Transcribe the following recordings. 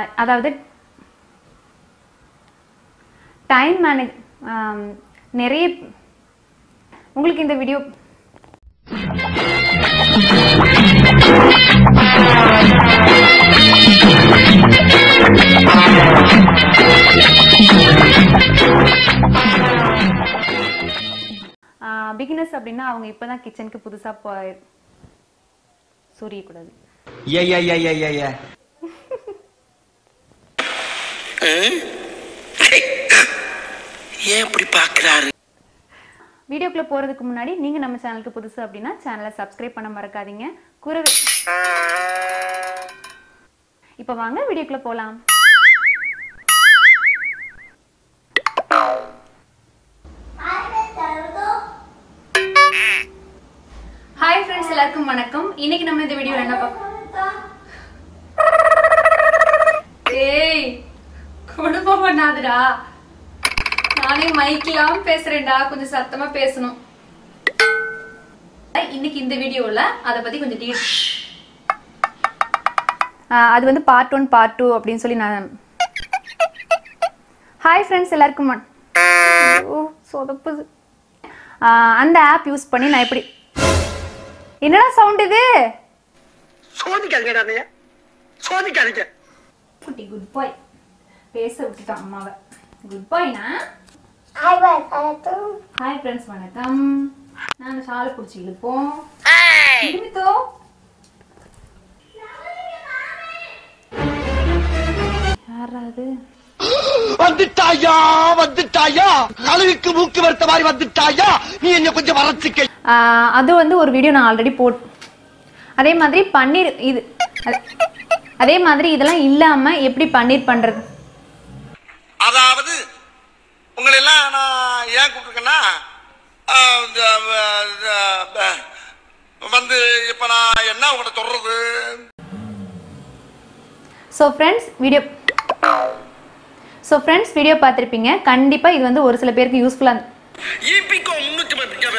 அதாவது time manage நிறைய உங்களுக்கு இந்த வீடியோ பிகினர்ஸ் அப்படின்னா அவங்க இப்பதான் கிச்சனுக்கு புதுசா போய் சொரியக்கூடாது Yeah, yeah, yeah, yeah, yeah, yeah. ஏன் இப்படி பாக்குறாரு வீடியோக்குள்ள போறதுக்கு முன்னாடி நீங்க நம்ம சேனலுக்கு புதுசு அப்படின்னா சேனலை சப்ஸ்கிரைப் பண்ண மறக்காதீங்க குருவே இப்போ வாங்க வீடியோக்குள்ள போலாம் ஹாய் ஃப்ரெண்ட்ஸ் எல்லாருக்கும் வணக்கம் இன்னைக்கு நம்ம இந்த வீடியோல என்ன பார்க்க ஏய் குடும்பம் பண்ணாதுடா நானே மைக்கெல்லாம் பேசுறேன்டா கொஞ்சம் சத்தமா பேசணும் இன்னைக்கு இந்த வீடியோல அத பத்தி கொஞ்சம் டீ அது வந்து பார்ட் ஒன் பார்ட் டூ அப்படின்னு சொல்லி நான் ஹாய் ஃப்ரெண்ட்ஸ் எல்லாருக்கும் வண- ஐயோ, சொதப்புது ஆஹ் அந்த ஆப் யூஸ் பண்ணி நான் எப்படி என்னடா சவுண்ட் இது சோதிக்காதீங்கடா நீ சோதிக்காதீங்க குட்டி குட் பாய் பேச விட்டுட்டான் அம்மாவை குட் பாய்னா ஹாய் ஃப்ரெண்ட்ஸ் வணக்கம் நான் சாலை பிடிச்சி இழுப்போம் இழுத்தோ யாராது வந்துட்டாயா வந்துட்டாயா அழுகுக்கு மூக்கு வருத்த மாதிரி வந்துட்டாயா நீ என்ன கொஞ்சம் வளர்ச்சிக்க ஆஹ் அது வந்து ஒரு வீடியோ நான் ஆல்ரெடி போட் அதே மாதிரி பன்னீர் இது அத- அதே மாதிரி இதெல்லாம் இல்லாம எப்படி பன்னீர் பண்றது அதாவது உங்களை எல்லாம் நான் ஏன் கூப்பிட்டுருக்கேன்னா ஆஹ், இந்த, அஹ், அஹ், வந்து இப்ப நான் என்ன உங்கள்கிட்ட சொல்றது so friends video so friends video பார்த்துருப்பீங்க கண்டிப்பா இது வந்து ஒரு சில பேருக்கு யூஸ்ஃபுல்லாக ஈபிகோ முன்னூத்தி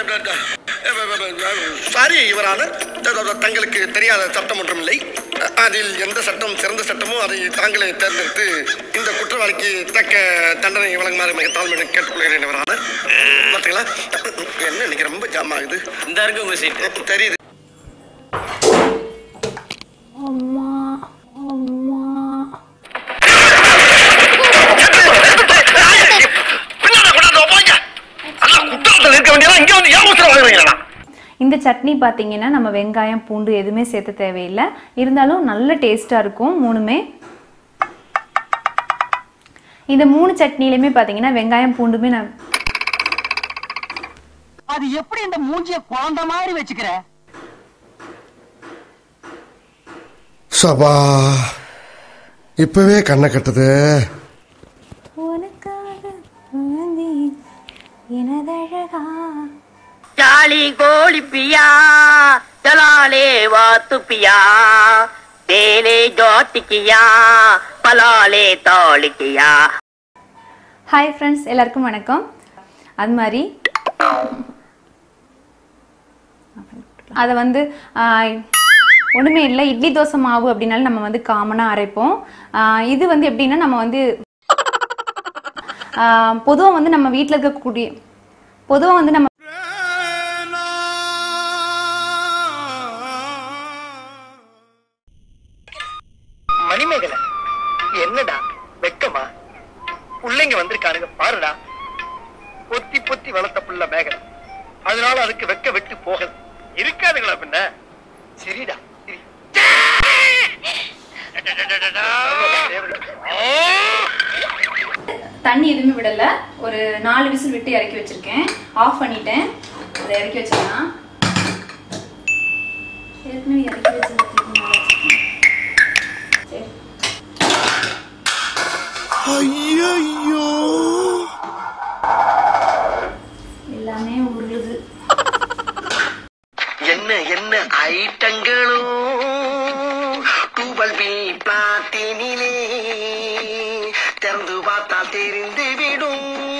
சாரி இவரான தங்களுக்கு தெரியாத சட்டம் ஒன்றும் இல்லை அதில் எந்த சட்டம் சிறந்த சட்டமோ அதை தாங்களே தேர்ந்தெடுத்து இந்த குற்றவாளிக்கு தக்க தண்டனை வழங்குமாறு மிக தாழ்மையை கேட்டுக்கொள்கிறேன் இவரான பார்த்தீங்களா என்ன இன்னைக்கு ரொம்ப ஜாம் ஆகுது இந்த இருக்கு உங்க சீட் தெரியுது அம்மா அம்மா பின்னாடி கொண்டாந்து வைப்பாங்க. அதான் குற்றத்தில் இருக்க வேண்டியதா இங்க வந்து ஏமாத்திரம் வாங்குறீங்களா இந்த சட்னி பார்த்தீங்கன்னா நம்ம வெங்காயம் பூண்டு எதுவுமே சேர்த்து தேவையில்லை இருந்தாலும் நல்ல டேஸ்ட்டாக இருக்கும் மூணுமே இந்த மூணு சட்னிலையுமே பார்த்தீங்கன்னா வெங்காயம் பூண்டுமே நான் அது எப்படி இந்த மூஞ்சிய குழந்தை மாதிரி வச்சுக்கிற சபா இப்பவே கண்ணை கட்டுது உனக்காக வாழ்ந்தேன், எனதழகா चाली गोली पिया चलाले वातु पिया तेले जोत किया पलाले तौल किया ஹாய் ஃப்ரெண்ட்ஸ் எல்லாருக்கும் வணக்கம் அது மாதிரி அதை வந்து ஆஹ், ஒண்ணுமே இல்லை இட்லி தோசை மாவு அப்படின்னாலும் நம்ம வந்து காமனாக அரைப்போம் ஆஹ், இது வந்து எப்படின்னா நம்ம வந்து பொதுவாக வந்து நம்ம வீட்டில் இருக்கக்கூடிய பொதுவாக வந்து நம்ம மணிமேகலை என்னடா வெக்கமா பிள்ளைங்க வந்திருக்கானுங்க பாருடா பொத்தி பொத்தி வளர்த்த புள்ள மேகலை அதனால அதுக்கு வெக்க விட்டு போகுது இருக்காதுங்களா பின்ன சரிடா சரி தண்ணி எதுவுமே விடல ஒரு நாலு விசில் விட்டு இறக்கி வச்சிருக்கேன் ஆஃப் பண்ணிட்டேன் அதை இறக்கி வச்சிடலாம் ஏற்கனவே இறக்கி வச்சிருக்கேன் சரி ஐயோ எல்லாமே உருளுது என்ன என்ன ஐட்டங்களும் டூபல் பி பிளாட்டினிலே திறந்து பார்த்தால் தெரிந்து விடும்